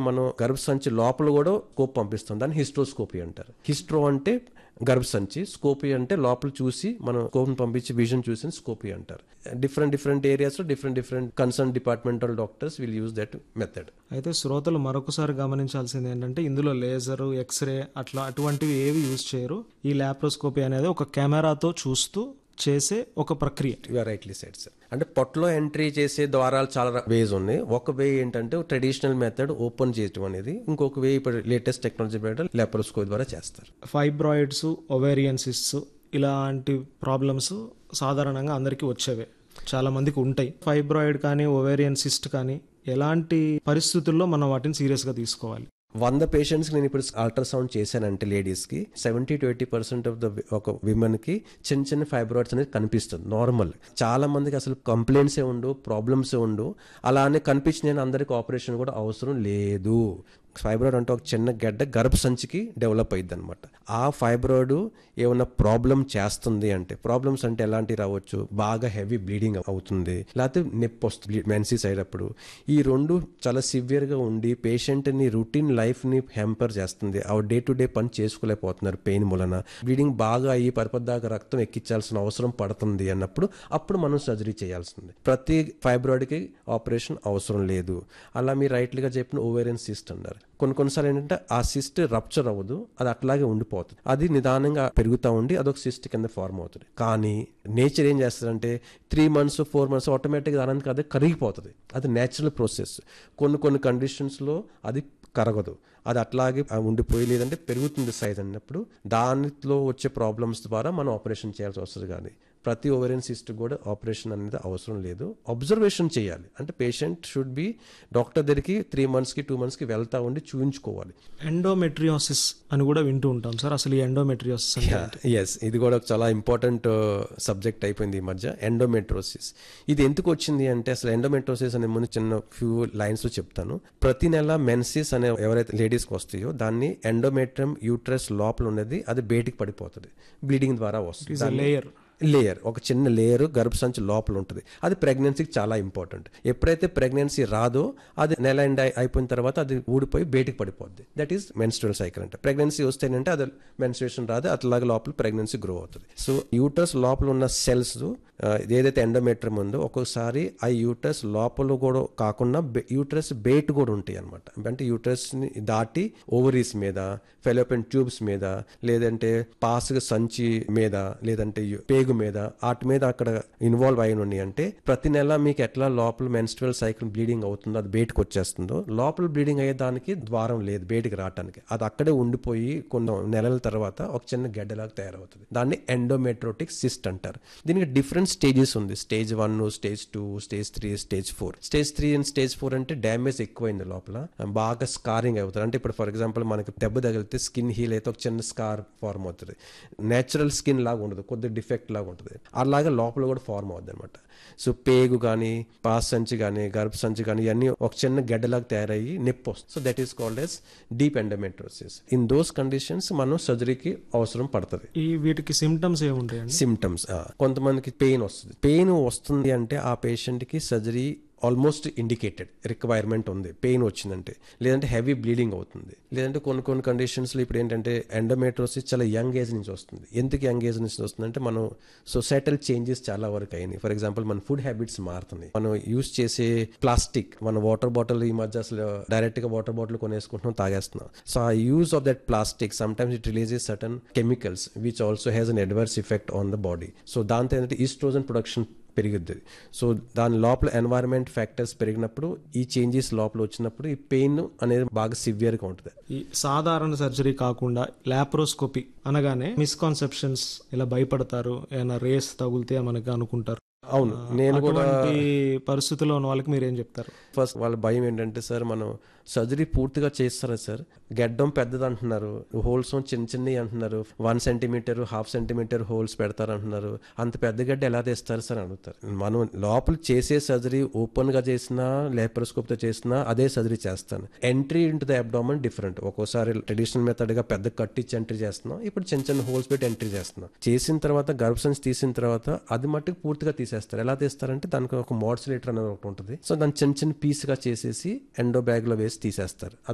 మనం గర్భసంచి లోపల కూడా స్కోప్ పంపిస్తాం దాన్ని హిస్ట్రోస్కోపీ అంటారు హిస్ట్రో అంటే గర్భసంచి స్కోపీ అంటే లోపల చూసి మనం స్కోప్ పంపించి విజన్ చూసి స్కోపీ అంటారు డిఫరెంట్ డిఫరెంట్ ఏరియాస్లో different different concern departmental doctors will use that method అయితే శ్రోతలు మరొకసారి గమనించాల్సింది ఏంటంటే ఇందులో లేజర్ ఎక్స్రే అట్లా అటువంటివి ఏవి యూజ్ చేయరు ఈ ల్యాప్రోస్కోపీ అనేది ఒక కెమెరాతో చూస్తూ చేసే ఒక ప్రక్రియ యూఆర్ రైట్లీ సైడ్ సార్ అంటే పొట్టలో ఎంట్రీ చేసే ద్వారాలు చాలా వేస్ ఉన్నాయి ఒక వే ఏంటంటే ట్రెడిషనల్ మెథడ్ ఓపెన్ చేయడం అనేది ఇంకొక వే ఇప్పుడు లేటెస్ట్ టెక్నాలజీ బయట లెపరోస్కోపీ ద్వారా చేస్తారు ఫైబ్రాయిడ్స్ ఒవేరియన్ సిస్ట్స్ ఇలాంటి ప్రాబ్లమ్స్ సాధారణంగా అందరికీ వచ్చేవే చాలా మందికి ఉంటాయి ఫైబ్రాయిడ్ కానీ ఒవేరియన్ సిస్ట్ కానీ ఎలాంటి పరిస్థితుల్లో మనం వాటిని సీరియస్గా తీసుకోవాలి వంద పేషెంట్స్కి నేను ఇప్పుడు అల్ట్రాసౌండ్ చేశానంటే లేడీస్కి seventy to eighty percent of the ఒక విమెన్కి చిన్న చిన్న ఫైబ్రాయిడ్స్ అనేది కనిపిస్తుంది నార్మల్ చాలా మందికి అసలు కంప్లైంట్సే ఉండు ప్రాబ్లమ్సే ఉండు అలానే కనిపించిన అందరికి ఆపరేషన్ కూడా అవసరం లేదు ఫైబ్రాయిడ్ అంటే ఒక చిన్న గడ్డ గర్భసంచికి డెవలప్ అయ్యింది అనమాట ఆ ఫైబ్రాయిడ్ ఏమన్నా ప్రాబ్లం చేస్తుంది అంటే ప్రాబ్లమ్స్ అంటే ఎలాంటివి రావచ్చు బాగా హెవీ బ్లీడింగ్ అవుతుంది లేకపోతే నొప్పి వస్తుంది మెన్సీస్ అయినప్పుడు ఈ రెండు చాలా సివియర్గా ఉండి పేషెంట్ని రొటీన్ లైఫ్ని హెంపర్ చేస్తుంది ఆ డే టు డే పని చేసుకోలేకపోతున్నారు పెయిన్ మూలన బ్లీడింగ్ బాగా అయ్యి పరిపద్దాకా రక్తం ఎక్కించాల్సిన అవసరం పడుతుంది అన్నప్పుడు అప్పుడు మనం సర్జరీ చేయాల్సింది ప్రతి ఫైబ్రాయిడ్కి ఆపరేషన్ అవసరం లేదు అలా మీరు రైట్లుగా చెప్పిన ఓవేరియన్ సిస్ట్ అన్నారు కొన్ని కొన్నిసార్లు ఏంటంటే ఆ సిస్ట్ రప్చర్ అవ్వదు అది అట్లాగే ఉండిపోతుంది అది నిదానంగా పెరుగుతూ ఉండి అదొక సిస్ట్ కింద ఫార్మ్ అవుతుంది కానీ నేచర్ ఏం చేస్తుందంటే త్రీ మంత్స్ ఫోర్ మంత్స్ ఆటోమేటిక్గా దానికి అదే కరిగిపోతుంది అది నేచురల్ ప్రాసెస్ కొన్ని కొన్ని కండిషన్స్లో అది కరగదు అది అట్లాగే ఉండిపోయి లేదంటే పెరుగుతుంది సైజ్ అన్నప్పుడు దానిలో వచ్చే ప్రాబ్లమ్స్ ద్వారా మనం ఆపరేషన్ చేయాల్సి వస్తుంది కానీ ప్రతి ఓవరియన్ సిస్ట్ కూడా ఆపరేషన్ అనేది అవసరం లేదు అబ్జర్వేషన్ చేయాలి అంటే పేషెంట్ షుడ్ బి డాక్టర్ దగ్గరికి త్రీ మంత్స్కి టూ మంత్స్కి వెళ్తా ఉండి చూయించుకోవాలి ఎండోమెట్రియోసిస్ అని కూడా వింటూ ఉంటాం సార్ అసలు ఈ ఎండోమెట్రియోసిస్ అంటే ఎస్ ఇది కూడా ఒక చాలా ఇంపార్టెంట్ సబ్జెక్ట్ అయిపోయింది ఈ మధ్య ఎండోమెట్రోసిస్ ఇది ఎందుకు వచ్చింది అంటే అసలు ఎండోమెట్రోసిస్ అనే ముందు చిన్న ఫ్యూ లైన్స్ చెప్తాను ప్రతి నెల మెన్సిస్ అనే ఎవరైతే లేడీస్కి వస్తాయో దాన్ని ఎండోమెట్రియం యూట్రస్ లోపల ఉన్నది అది బయటికి పడిపోతుంది బ్లీడింగ్ ద్వారా వస్తుంది లేయర్ లేయర్ ఒక చిన్న లేయర్ గర్భసంచి లోపల ఉంటుంది అది ప్రెగ్నెన్సీకి చాలా ఇంపార్టెంట్ ఎప్పుడైతే ప్రెగ్నెన్సీ రాదో అది నెల ఎండ్ అయి- అయిపోయిన తర్వాత అది ఊడిపోయి బయటికి పడిపోద్ది దట్ ఈస్ మెన్స్ట్రల్ సైకిల్ అంటే ప్రెగ్నెన్సీ వస్తేనంటే అది మెన్స్ట్రేషన్ రాదు అట్లాగే లోపల ప్రెగ్నెన్సీ గ్రో అవుతుంది సో యూటర్స్ లోపల ఉన్న సెల్స్ ఏదైతే ఎండోమెట్రియం ఉందో ఒక్కొక్కసారి ఆ యూటర్స్ లోపల కూడా కాకుండా యూటర్స్ బయట కూడా ఉంటాయి అనమాట అంటే యూటర్స్ ని దాటి ఓవరీస్ మీద ఫెలోపెన్ ట్యూబ్స్ మీద లేదంటే పాస్గా సంచి మీద లేదంటే యు- పేగు మీద వాటి మీద అక్కడ ఇన్వాల్వ్ అయిన ఉన్నాయి అంటే ప్రతి నెల మీకు ఎట్లా లోపల మెన్స్ట్రల్ సైకిల్ బ్లీడింగ్ అవుతుందో అది బయటకు వచ్చేస్తుందో లోపల బ్లీడింగ్ అయ్యేదానికి ద్వారం లేదు బయటికి రావడానికి అది అక్కడే ఉండిపోయి కొన్ని నెలల తర్వాత ఒక చిన్న గడ్డలాగా తయారవుతుంది దాన్ని ఎండోమెట్రోటిక్ సిస్ట్ అంటారు దీనికి డిఫరెంట్ స్టేజెస్ ఉంది stage one stage two stage three stage four stage three and stage four అంటే డ్యామేజ్ ఎక్కువైంది లోపల బాగా స్కారింగ్ అవుతుంది అంటే ఇప్పుడు ఫర్ ఎగ్జాంపుల్ మనకి దెబ్బ తగిలితే స్కిన్ హీల్ అయితే ఒక చిన్న స్కార్ ఫార్మ్ అవుతుంది నేచురల్ స్కిన్ లాగా ఉండదు కొద్ది డిఫెక్ట్ లాగా ఉంటుంది అలాగే లోపల కూడా ఫార్మ్ అవుతుంది అనమాట సో పేగు కానీ పాస్ సంచి కానీ గర్భ సంచి కానీ ఇవన్నీ ఒక చిన్న గడ్డలాగా తయారయ్యి నొప్పి వస్తుంది so that is called as deep endometriosis in those conditions మనం సర్జరీకి అవసరం పడుతుంది ఈ వీటికి సిమ్టమ్స్ ఏముంటాయండి సిమ్టమ్స్ కొంతమందికి పెయిన్ వస్తుంది పెయిన్ వస్తుంది అంటే ఆ పేషెంట్కి సర్జరీ ఆల్మోస్ట్ ఇండికేటెడ్ రిక్వైర్మెంట్ ఉంది పెయిన్ వచ్చిందంటే లేదంటే హెవీ బ్లీడింగ్ అవుతుంది లేదంటే కొన్ని కొన్ని కండిషన్స్లో ఇప్పుడు ఏంటంటే ఎండోమెట్రోసిస్ చాలా యంగ్ ఏజ్ నుంచి వస్తుంది ఎందుకు యంగ్ ఏజ్ నుంచి వస్తుందంటే మనం సొసైటల్ చేంజెస్ చాలా వరకు అయినాయి ఫర్ ఎగ్జాంపుల్ మన ఫుడ్ హ్యాబిట్స్ మారుతున్నాయి మనం యూస్ చేసే ప్లాస్టిక్ మన వాటర్ బాటిల్ ఈ మధ్య అసలు డైరెక్ట్ గా వాటర్ బాటిల్ కొనేసుకుంటున్నాం తాగేస్తున్నాం సో ఆ use of that plastic sometimes it releases certain chemicals which also has an adverse effect on the body so దాంతో ఏంటంటే ఈస్ట్రోజన్ ప్రొడక్షన్ పెరుగుద్ది సో దాని లోపల ఎన్వైరన్మెంట్ ఫ్యాక్టర్స్ పెరిగినప్పుడు ఈ చేంజెస్ లోపల వచ్చినప్పుడు ఈ పెయిన్ అనేది బాగా సివియర్గా ఉంటుంది ఈ సాధారణ సర్జరీ కాకుండా లాప్రోస్కోపీ అనగానే మిస్కాన్సెప్షన్స్ ఇలా భయపడతారు ఏమైనా రేస్ తగులితే మనకి అనుకుంటారు అవును నేను కూడా అటువంటి పరిస్థితుల్లో ఉన్న వాళ్ళకి మీరు ఏం చెప్తారు ఫస్ట్ వాళ్ళ భయం ఏంటంటే సార్ మనం సర్జరీ పూర్తిగా చేస్తారా సార్ గడ్డం పెద్దది అంటున్నారు హోల్స్ చిన్న చిన్నవి అంటున్నారు one centimetre half centimetre holes పెడతారు అంటున్నారు అంత పెద్ద గడ్డ ఎలా తెస్తారు సార్ అని అడుగుతారు మనం లోపల చేసే సర్జరీ ఓపెన్ గా చేసినా లేపరోస్కోప్ తో చేసినా అదే సర్జరీ చేస్తాను entry into the abdomen different ఒక్కోసారి ట్రెడిషనల్ మెథడ్ గా పెద్ద కట్టించి ఎంట్రీ చేస్తున్నాం ఇప్పుడు చిన్న చిన్న హోల్స్ పెట్టి ఎంట్రీ చేస్తున్నాం చేసిన తర్వాత గర్భసంచి తీసిన తర్వాత అది మట్టుకు పూర్తిగా తీసేస్తారు ఎలా తీస్తారంటే దానికి ఒక మోడ్సిలేటర్ అనేది ఒకటి ఉంటుంది సో దాన్ని చిన్న చిన్న పీస్ గా చేసేసి ఎండో బ్యాగ్ లో వేసి తీసేస్తారు